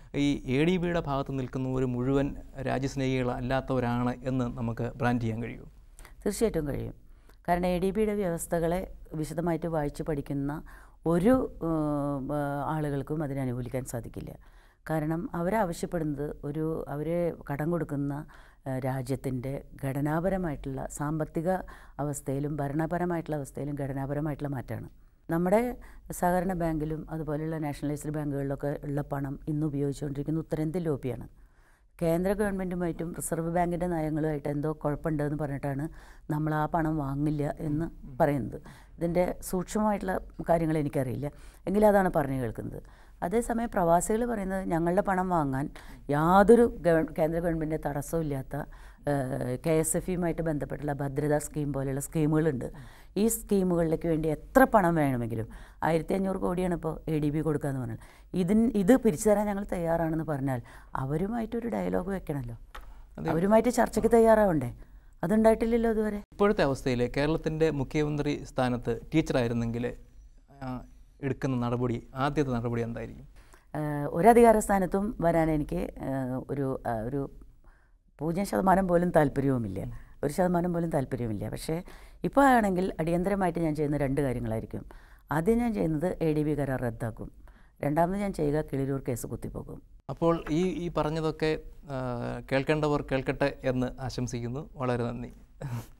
ഈ എ ഡി ബിയുടെ ഭാഗത്ത് നിൽക്കുന്നവർ മുഴുവൻ രാജ്യസ്നേഹികളല്ലാത്തവരാണ് എന്ന് നമുക്ക് ബ്രാൻഡ് ചെയ്യാൻ കഴിയുമോ തീർച്ചയായിട്ടും കഴിയും കാരണം എ ഡി ബിയുടെ വ്യവസ്ഥകളെ വിശദമായിട്ട് വായിച്ച് പഠിക്കുന്ന ഒരു ഉം, ആ, ആളുകൾക്കും അതിനെ അനുകൂലിക്കാൻ സാധിക്കില്ല കാരണം അവരാവശ്യപ്പെടുന്നത് ഒരു അവർ കടം കൊടുക്കുന്ന രാജ്യത്തിൻ്റെ ഘടനാപരമായിട്ടുള്ള സാമ്പത്തിക അവസ്ഥയിലും ഭരണപരമായിട്ടുള്ള അവസ്ഥയിലും ഘടനാപരമായിട്ടുള്ള മാറ്റമാണ് നമ്മുടെ സഹകരണ ബാങ്കിലും അതുപോലെയുള്ള നാഷണലൈസ്ഡ് ബാങ്കുകളിലൊക്കെ ഉള്ള പണം ഇന്ന് ഉപയോഗിച്ചുകൊണ്ടിരിക്കുന്ന ഉത്തരേന്ത്യൻ ലോബിയാണ് കേന്ദ്ര ഗവൺമെൻറ്റുമായിട്ടും റിസർവ് ബാങ്കിൻ്റെ നയങ്ങളുമായിട്ട് എന്തോ കുഴപ്പമുണ്ടെന്ന് പറഞ്ഞിട്ടാണ് നമ്മൾ ആ പണം വാങ്ങില്ല എന്ന് പറയുന്നത് ഇതിൻ്റെ സൂക്ഷ്മമായിട്ടുള്ള കാര്യങ്ങൾ എനിക്കറിയില്ല എങ്കിലും അതാണ് പറഞ്ഞു കേൾക്കുന്നത് അതേസമയം പ്രവാസികൾ പറയുന്നത് ഞങ്ങളുടെ പണം വാങ്ങാൻ യാതൊരു ഗവ കേന്ദ്ര ഗവൺമെൻറ്റിൻ്റെ തടസ്സമില്ലാത്ത കെ എസ് എഫ് ഇയുമായിട്ട് ബന്ധപ്പെട്ടുള്ള ഭദ്രതാ സ്കീം പോലെയുള്ള സ്കീമുകളുണ്ട് ഈ സ്കീമുകളിലേക്ക് വേണ്ടി എത്ര പണം വേണമെങ്കിലും ആയിരത്തി അഞ്ഞൂറ് കോടിയാണ് ഇപ്പോൾ എ ഡി ബി കൊടുക്കാന്ന് പറഞ്ഞാൽ ഇതിന് ഇത് പിരിച്ചു തരാൻ ഞങ്ങൾ തയ്യാറാണെന്ന് പറഞ്ഞാൽ അവരുമായിട്ടൊരു ഡയലോഗ് വെക്കണമല്ലോ അവരുമായിട്ട് ചർച്ചയ്ക്ക് തയ്യാറാവണ്ടേ അതുണ്ടായിട്ടില്ലല്ലോ ഇതുവരെ ഇപ്പോഴത്തെ അവസ്ഥയിൽ കേരളത്തിൻ്റെ മുഖ്യമന്ത്രി സ്ഥാനത്ത് ടീച്ചറായിരുന്നെങ്കിൽ ആ, എടുക്കുന്ന നടപടി ആദ്യത്തെ നടപടി എന്തായിരിക്കും ആഹ് ഒരധികാര സ്ഥാനത്തും വരാൻ എനിക്ക് ആഹ് ഒരു ആഹ് ഒരു പൂജ്യം ശതമാനം പോലും താല്പര്യവുമില്ല ഒരു ശതമാനം പോലും താല്പര്യവുമില്ല പക്ഷേ ഇപ്പോൾ ആണെങ്കിൽ അടിയന്തരമായിട്ട് ഞാൻ ചെയ്യുന്ന രണ്ട് കാര്യങ്ങളായിരിക്കും ആദ്യം ഞാൻ ചെയ്യുന്നത് എ ഡി ബി കരാർ റദ്ദാക്കും രണ്ടാമത് ഞാൻ ചെയ്യുക കിളിരൂർ കേസ് കുത്തിപ്പോകും അപ്പോൾ ഈ ഈ പറഞ്ഞതൊക്കെ ആ, കേൾക്കേണ്ടവർ കേൾക്കട്ടെ എന്ന് ആശംസിക്കുന്നു വളരെ നന്ദി